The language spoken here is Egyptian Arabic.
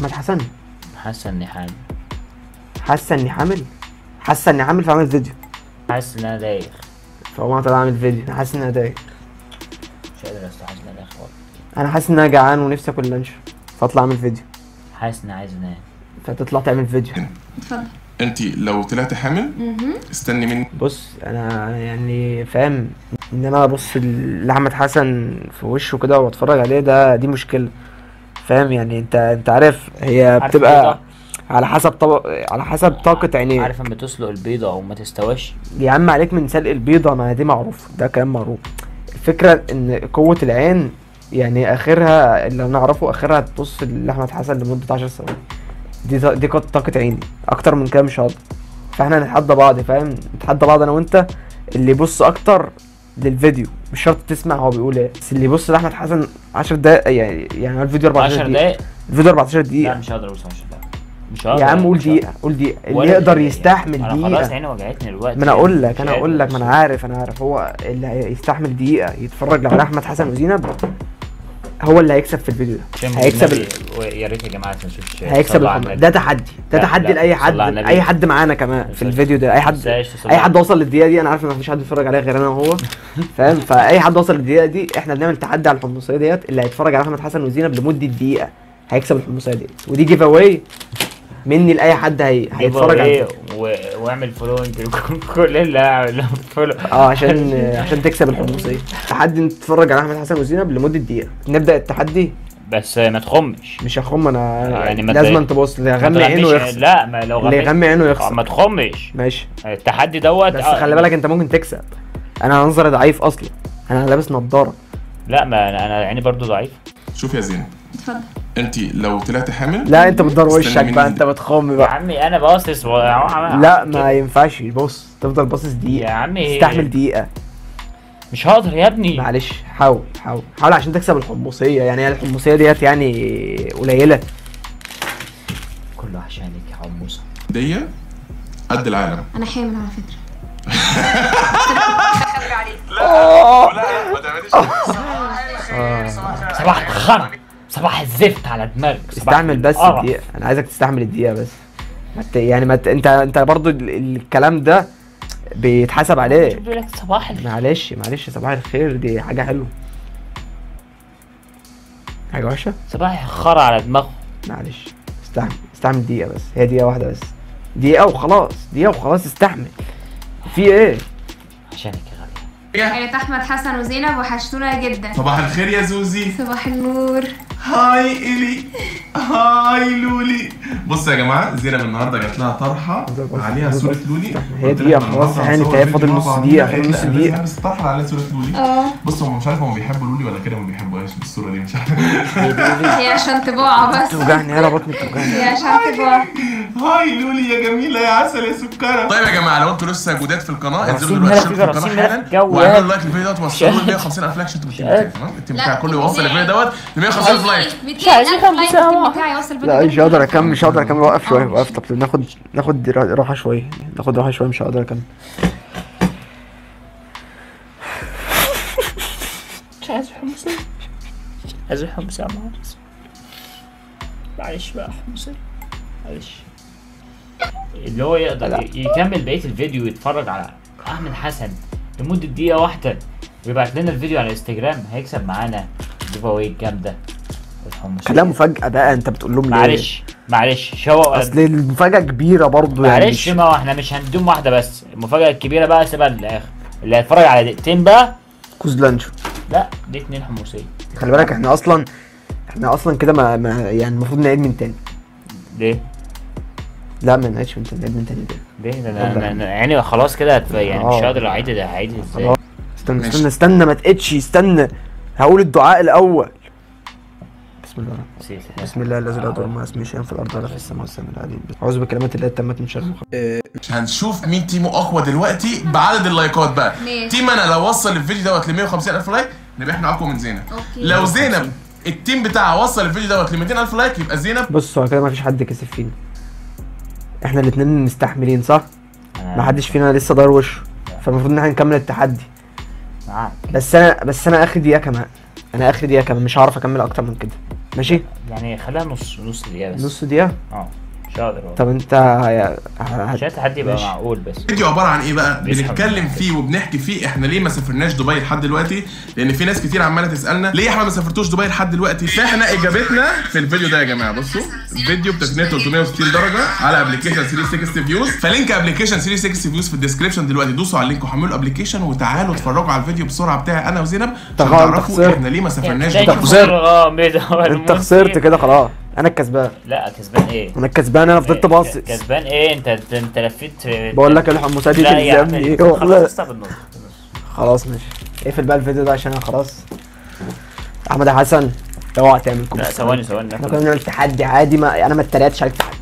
احمد حسن حاسه اني حامل حاسه اني حامل حاسه اني حامل فعملت فيديو حاسس ان انا دايخ فقوم طلع اعمل فيديو انا حاسس ان انا دايخ مش قادر استحمل ان انا دايخ خالص انا حاسس ان انا جعان ونفسي اكل لانش فاطلع اعمل فيديو حاسس اني عايز انام فتطلع تعمل فيديو اتفضل انت لو طلعت حامل مهم. استني مني بص انا يعني فاهم ان انا ابص لاحمد حسن في وشه كده واتفرج عليه ده دي مشكله فاهم يعني انت انت عارف هي عارف بتبقى البيضة؟ على حسب طبق على حسب طاقه عينيه عارف اما تسلق البيضه او ما تستواش يا عم عليك من سلق البيضه ما دي معروف ده كلام معروف الفكره ان قوه العين يعني اخرها اللي نعرفه اخرها تبص لاحمد حسن لمده 10 ثواني دي ط- دي كانت طاقه عيني اكتر من كده مش هقدر فاحنا نتحدى بعض فاهم نتحدى بعض انا وانت اللي يبص اكتر للفيديو مش شرط تسمع هو بيقول ايه بس اللي يبص لاحمد حسن 10 دقايق يعني يعني الفيديو 14 10 دقيقه دقايق الفيديو 14 لا دقيقه مش هقدر اوصل 10 دقايق مش هقدر يا عم قول مش هقدر. دقيقه قول دقيقه اللي ولا يقدر دقيقة. يستحمل انا دقيقه خلاص عيني وجعتني دلوقتي ما انا اقول لك مش انا قادر اقول لك ما انا أوصل. عارف انا عارف هو اللي هيستحمل دقيقه يتفرج على احمد حسن وزينب هو اللي هيكسب في الفيديو ده عشان هيكسب بالنبي، ال... و- يا ريت يا جماعه ما تنسوش هيكسب تصلوا على الحم... النبي. ده تحدي ده لا، تحدي لا، لاي حد صلى على النبي. اي حد معانا كمان في صلى- الفيديو ده اي حد تنساش تصلوا اي على حد وصل للدقيقه دي انا عارف ان مفيش حد بيتفرج عليها غير انا وهو فاهم فاي حد وصل للدقيقه دي احنا بنعمل تحدي على الحمصيه ديت اللي هيتفرج على احمد حسن وزينب لمده دقيقه هيكسب الحمصيه ديت ودي جيف اواي مني لاي حد هي... هيتفرج على ايه و... واعمل فولوينج كل اللي هعمل لهم فولو اه عشان عشان تكسب الحمصيه تحدي انت تتفرج على احمد حسن وزينب لمده دقيقه نبدا التحدي بس ما تخمش مش هخم انا يعني يعني ما لازم تضايق- انت تبص اللي ما يغمي عينه تغميش- يخسر لا ما لو اللي غميت يغمي عينه آه، يخسر ما تخمش ماشي التحدي دوت بس آه، خلي بالك انت ممكن تكسب انا نظري ضعيف اصلا انا لابس نضاره لا ما انا انا عيني برضو ضعيف شوف يا زينب اتفضل انت لو طلعت حامل لا انت بتدور استنى وشك مني بقى دي. انت بتخم يا بقى عمي انا باصص و... لا ما ينفعش بص تفضل باصص يا دقيقه عمي تستحمل دقيقه مش هقدر يا ابني معلش حاول حاول حاول عشان تكسب الحمصيه يعني هي الحمصيه ديت يعني قليله كله عشانك يا عموسه دي قد العالم انا حامل على فكره لا ما تعمليش صباح الخرا صباح الزفت على دماغك صباح استحمل بس القرف. الدقيقه انا عايزك تستحمل الدقيقه بس ما ت- يعني ما ت... انت انت برضو ال- الكلام ده بيتحسب عليه بيقول لك صباح الخير معلش معلش صباح الخير دي حاجه حلوه حاجه وحشه صباح الخرا على دماغه معلش استحمل استحمل دقيقه بس هي دقيقه واحده بس دقيقه وخلاص دقيقه وخلاص استحمل في ايه عشانك يا غالي عيلة احمد حسن وزينب وحشتونا جدا صباح الخير يا زوزي صباح النور هاي إلي هاي لولي بصوا يا جماعه زينب النهارده جات لها طرحه عليها صوره لولي هي قلت دقيقة لها خلاص النهاردة يعني هنصور انت فاضل فيديو نص مع بعض. دقيقة، قالت فاضل لا، نص لازم دقيقة. البس الطرحه اللي عليها صوره لولي اه بصوا هم مش عارف هم بيحبوا لولي ولا كده ما بيحبوهاش بالصوره دي مش عارف هي عشان طباعة بس توجعني يلا بطني بتوجعني هي عشان طباعة هاي لولي يا جميله يا عسل يا سكره طيب يا جماعه لو انتوا لسه جداد في القناه انزلوا رصيد دلوقتي ملك اشتركوا في كده، القناه رصيد ملك حالا جو واعملوا يعني. لايك للفيديو دوت وصلوا ل 150 الف لايك عشان تبقوا التيم بتاعي تمام التيم بتاعي كله يوصل الفيديو دوت ل 150 الف لايك مش عايزين خمسة بتاعي يوصل لا مش هقدر اكمل مش هقدر اكمل وقف شويه اه. وقف طب ناخد ناخد را- راحه شويه ناخد راحه شويه مش هقدر اكمل مش عايز حمصية عايز حمصية يا معلش معلش بقى حمصية معلش اللي هو يقدر لا. ي- يكمل بقية الفيديو ويتفرج على أحمد حسن لمدة دقيقة واحدة ويبعت لنا الفيديو على الانستجرام هيكسب معانا جيف اواي الجامدة الحمصية خليها مفاجاه بقى انت بتقول لهم ليه معلش معلش شو اصل المفاجاه كبيره برضو يعني معلش مش- ما هو احنا مش هندوم واحدة بس المفاجأة الكبيرة بقى سيبها للآخر اللي هيتفرج على دقيقتين بقى كوز لانشو لا دي اتنين حمصية خلي بالك احنا اصلا احنا اصلا كده ما, ما يعني المفروض نعيد من تاني ليه؟ لا ما نعيدش من تاني نعيد من تاني ليه ليه ده يلا. انا أنا- يعني خلاص كده هتف- يعني مش اه. هقدر اعيد ده هعيد ازاي خلاص. استنى ماشي. استنى استنى ما تقتش استنى هقول الدعاء الاول بسم الله نسيت. بسم الله الذي لا يضر مع اسمه شيئا في الارض ولا في السماء والسماء العليم اعوذ بكلمات الله التامات من شر ما خلق. هنشوف مين تيمه اقوى دلوقتي بعدد اللايكات بقى ماشي. تيم انا لو وصل الفيديو دوت ل 150 الف لايك نبقى احنا اقوى من زينب اوكي لو زينب التيم بتاعها وصل الفيديو دوت ل 200 الف لايك يبقى زينب بص هو كده ما فيش حد كسب فينا احنا الاتنين مستحملين صح أنا ما حدش فينا لسه دار وشه فالمفروض ان احنا نكمل التحدي معاك بس انا بس انا اخر دقيقه كمان انا اخر دقيقه كمان مش هعرف اكمل اكتر من كده ماشي يعني خليها نص نص دقيقه بس نص دقيقه اه مش هقدر والله. طب انت ه- ه- عشان التحدي يبقى ماشي. معقول بس الفيديو عباره عن ايه بقى بيسحب. بنتكلم فيه وبنحكي فيه احنا ليه ما سافرناش دبي لحد دلوقتي لان في ناس كتير عماله تسالنا ليه احنا ما سافرتوش دبي لحد دلوقتي فاحنا اجابتنا في الفيديو ده يا جماعه بصوا فيديو بتقنيه 360 درجه على ابلكيشن 360 فيوز فلينك ابلكيشن 360 فيوز في الديسكربشن دلوقتي دوسوا على اللينك وحملوا الابلكيشن وتعالوا اتفرجوا على الفيديو بسرعه بتاعي انا وزينب عشان طب انت تعرفوا خسرت. احنا ليه ما سافرناش يعني دبي خسرت. اه بيضة انت خسرت كده خلاص انا الكسبان لا كسبان ايه؟ انا الكسبان انا فضلت إيه، باصص كسبان ايه انت انت, انت لفيت في- بقول لك الحموسه دي لا يا عم تلزمني خلاص والله استنى بالنص. خلاص ماشي اقفل بقى الفيديو ده عشان انا خلاص احمد يا حسن اوعى تعمل كومنت لا ثواني ثواني احنا كنا بنعمل تحدي عادي ما انا ما اتريقتش عليك تحدي